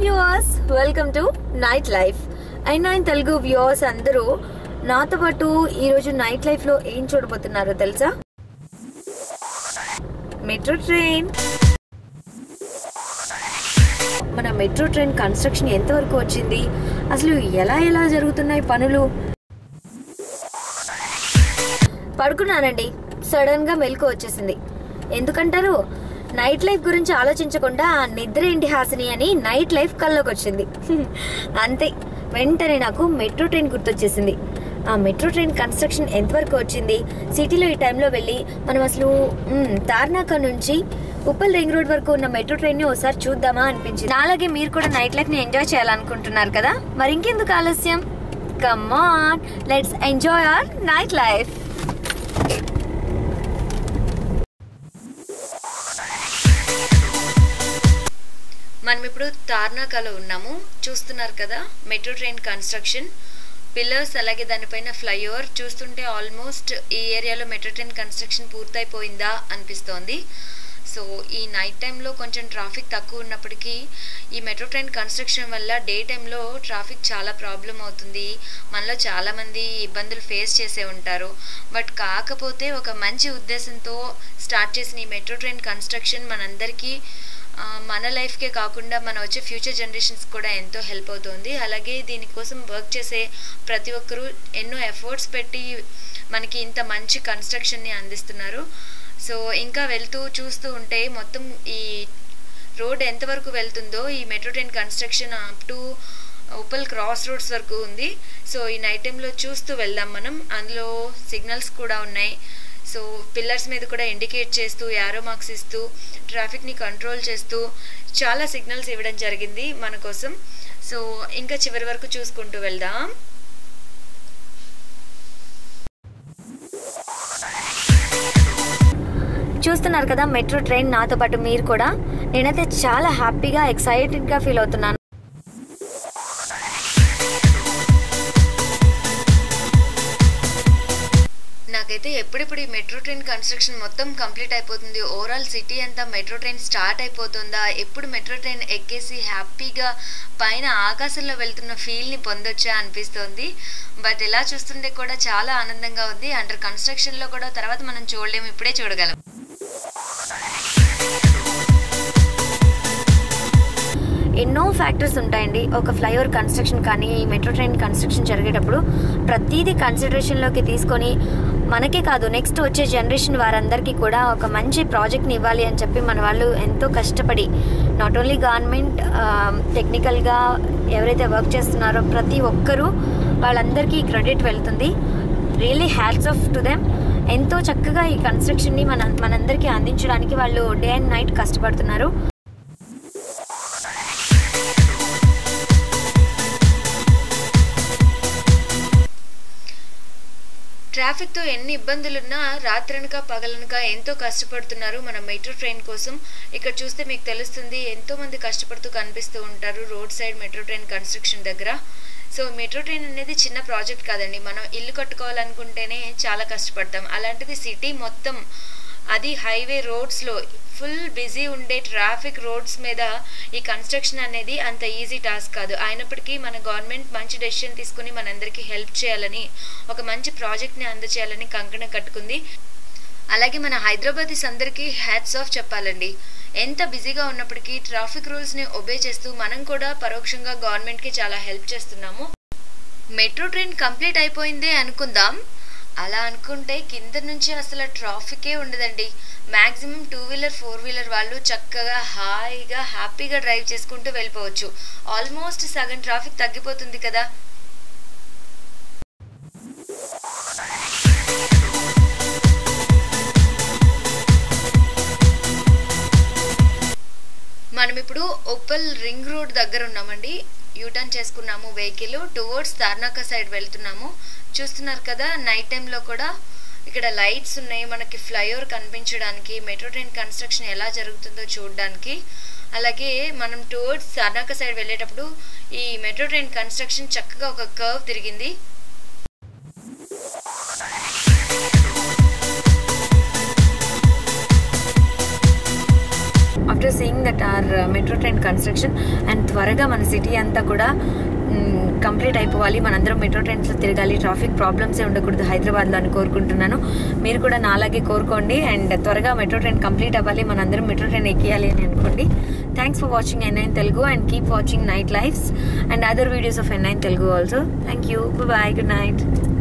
viewers welcome to night life and nine Telugu viewers అందరూ నాతో పాటు ఈరోజు నైట్ లైఫ్ లో ఏం చూడబోతున్నారో తెలుసా మెట్రో ట్రైన్ మన మెట్రో ట్రైన్ కన్స్ట్రక్షన్ ఎంతవరకు వచ్చింది అసలు ఎలా ఎలా జరుగుతున్నాయి పనులు పడుకున్నానండి సడన్ గా మెలకు వచ్చేసింది ఎందుకంటారు నైట్ లైఫ్ గురించి ఆలోచించకుండా ఆ నిద్ర ఏంటి హాసిని అని నైట్ లైఫ్ కల్లోకి వచ్చింది అంతే వెంటనే నాకు మెట్రో ట్రైన్ గుర్తొచ్చేసింది ఆ మెట్రో ట్రైన్ కన్స్ట్రక్షన్ ఎంతవరకు వచ్చింది సిటీలో ఈ టైంలో వెళ్ళి మనం అసలు మ్, తార్నాక నుంచి ఉప్పల్ రింగ్ రోడ్ వరకు ఉన్న మెట్రో ట్రైన్ ని ఒకసారి చూద్దామా అనిపించింది అలాగే మీరు కూడా నైట్ లైఫ్ ని ఎంజాయ్ చేయాలనుకుంటున్నారు కదా మరి ఇంకెందుకు ఆలస్యం come on let's enjoy our night life మనం ఇప్పుడు తార్నాకాలో ఉన్నాము చూస్తున్నారు కదా మెట్రో ట్రైన్ కన్స్ట్రక్షన్ పిల్లర్స్ అలాగే దానిపైన ఫ్లైఓవర్ చూస్తుంటే ఆల్మోస్ట్ ఈ ఏరియాలో మెట్రో ట్రైన్ కన్స్ట్రక్షన్ పూర్తయిపోయిందా అనిపిస్తోంది సో ఈ నైట్ టైంలో కొంచెం ట్రాఫిక్ తక్కువ ఉన్నప్పటికీ ఈ మెట్రో ట్రైన్ కన్స్ట్రక్షన్ వల్ల డే టైంలో ట్రాఫిక్ చాలా ప్రాబ్లం అవుతుంది మనలో చాలామంది ఇబ్బందులు ఫేస్ చేసే ఉంటారు బట్ కాకపోతే ఒక మంచి ఉద్దేశంతో స్టార్ట్ చేసిన ఈ మెట్రో ట్రైన్ కన్స్ట్రక్షన్ మనందరికీ ఆ, మన లైఫ్కే కాకుండా మన వచ్చే ఫ్యూచర్ జనరేషన్స్ కూడా ఎంతో హెల్ప్ అవుతుంది అలాగే దీనికోసం వర్క్ చేసే ప్రతి ఒక్కరూ ఎన్నో ఎఫర్ట్స్ పెట్టి మనకి ఇంత మంచి కన్స్ట్రక్షన్ని అందిస్తున్నారు సో ఇంకా వెళ్తూ చూస్తూ ఉంటే మొత్తం ఈ రోడ్ ఎంతవరకు వెళ్తుందో ఈ metro train construction up to Uppal cross roads వరకు ఉంది సో ఈ నైట్ టైంలో చూస్తూ వెళ్దాం మనం అందులో సిగ్నల్స్ కూడా ఉన్నాయి సో పిల్లర్స్ మీద కూడా ఇండికేట్ చేస్తూ యారో మార్క్స్ ఇస్తూ ట్రాఫిక్ని కంట్రోల్ చేస్తూ చాలా సిగ్నల్స్ ఇవ్వడం జరిగింది మన కోసం సో ఇంకా చివరి వరకు చూసుకుంటూ వెళ్దాం చూస్తున్నారు కదా మెట్రో ట్రైన్ నాతో పాటు మీరు కూడా నేనైతే చాలా హ్యాపీగా ఎక్సైటెడ్గా ఫీల్ అవుతున్నాను నాకైతే ఎప్పుడెప్పుడు ఈ మెట్రో ట్రైన్ కన్స్ట్రక్షన్ మొత్తం కంప్లీట్ అయిపోతుంది ఓవరాల్ సిటీ అంతా మెట్రో ట్రైన్ స్టార్ట్ అయిపోతుందా ఎప్పుడు మెట్రో ట్రైన్ ఎక్కేసి హ్యాపీగా పైన ఆకాశంలో వెళ్తున్న ఫీల్ని పొందొచ్చా అనిపిస్తోంది బట్ ఇలా చూస్తుంటే కూడా చాలా ఆనందంగా ఉంది అండర్ కన్స్ట్రక్షన్లో కూడా తర్వాత మనం చూడలేము ఇప్పుడే చూడగలం ఎన్నో ఫ్యాక్టర్స్ ఉంటాయండి ఒక ఫ్లైఓవర్ కన్స్ట్రక్షన్ కానీ ఈ మెట్రో ట్రైన్ కన్స్ట్రక్షన్ జరిగేటప్పుడు ప్రతిదీ కన్సిడరేషన్లోకి తీసుకొని మనకే కాదు నెక్స్ట్ వచ్చే జనరేషన్ వారందరికీ కూడా ఒక మంచి ప్రాజెక్ట్ని ఇవ్వాలి అని చెప్పి మన వాళ్ళు ఎంతో కష్టపడి నాట్ ఓన్లీ గవర్నమెంట్ టెక్నికల్గా ఎవరైతే వర్క్ చేస్తున్నారో ప్రతి ఒక్కరూ వాళ్ళందరికీ క్రెడిట్ వెళ్తుంది really hats off to them ఎంతో చక్కగా ఈ కన్స్ట్రక్షన్ని మన మనందరికీ అందించడానికి వాళ్ళు డే అండ్ నైట్ కష్టపడుతున్నారు ట్రాఫిక్తో ఎన్ని ఇబ్బందులున్నా రాత్రనక పగలనక ఎంతో కష్టపడుతున్నారు మన మెట్రో ట్రైన్ కోసం ఇక్కడ చూస్తే మీకు తెలుస్తుంది ఎంతో మంది కష్టపడుతూ కనిపిస్తూ ఉంటారు road side metro train construction దగ్గర సో మెట్రో ట్రైన్ అనేది చిన్న ప్రాజెక్ట్ కాదండి మనం ఇల్లు కట్టుకోవాలనుకుంటేనే చాలా కష్టపడతాం అలాంటిది సిటీ మొత్తం అది హైవే రోడ్స్లో ఫుల్ బిజీ ఉండే ట్రాఫిక్ రోడ్స్ మీద ఈ కన్స్ట్రక్షన్ అనేది అంత ఈజీ టాస్క్ కాదు అయినప్పటికీ మన గవర్నమెంట్ మంచి డెసిషన్ తీసుకుని మనందరికీ హెల్ప్ చేయాలని ఒక మంచి ప్రాజెక్ట్ని అందచేయాలని కంకణం కట్టుకుంది అలాగే మన హైదరాబాదీస్ అందరికీ హ్యాట్స్ ఆఫ్ చెప్పాలండి ఎంత బిజీగా ఉన్నప్పటికీ ట్రాఫిక్ రూల్స్ని ఒబే చేస్తూ మనం కూడా పరోక్షంగా గవర్నమెంట్కి చాలా హెల్ప్ చేస్తున్నాము మెట్రో ట్రైన్ కంప్లీట్ అయిపోయిందే అనుకుందాం అలా అనుకుంటే కింద నుంచి అసలు ట్రాఫికే ఉండదండి maximum two wheeler four wheeler వాళ్ళు చక్కగా హాయిగా హ్యాపీగా డ్రైవ్ చేసుకుంటూ వెళ్ళిపోవచ్చు ఆల్మోస్ట్ సగం ట్రాఫిక్ తగ్గిపోతుంది కదా మనం ఇప్పుడు ఉప్పల్ రింగ్ రోడ్ దగ్గర ఉన్నామండి యూటర్న్ చేసుకున్నాము వెహికల్ టువర్డ్స్ తార్నాక సైడ్ వెళ్తున్నాము చూస్తున్నారు కదా నైట్ టైంలో కూడా ఇక్కడ లైట్స్ ఉన్నాయి మనకి ఫ్లైఓవర్ కనిపించడానికి మెట్రో ట్రైన్ కన్స్ట్రక్షన్ ఎలా జరుగుతుందో చూడడానికి అలాగే మనం టువర్డ్స్ తార్నాక సైడ్ వెళ్ళేటప్పుడు ఈ మెట్రో ట్రైన్ కన్స్ట్రక్షన్ చక్కగా ఒక కర్వ్ తిరిగింది after seeing that our metro train construction and త్వరగా మన సిటీ అంతా కూడా కంప్లీట్ అయిపోవాలి మనందరం మెట్రో ట్రైన్స్లో తిరగాలి ట్రాఫిక్ ప్రాబ్లమ్సే ఉండకూడదు హైదరాబాద్లో అని కోరుకుంటున్నాను మీరు కూడా నాలాగే కోరుకోండి అండ్ త్వరగా మెట్రో ట్రైన్ కంప్లీట్ అవ్వాలి మనందరం మెట్రో ట్రైన్ ఎక్కియాలి అని అనుకోండి thanks for watching N nine Telugu and keep watching night lifes and other videos of N nine Telugu also thank you bye good night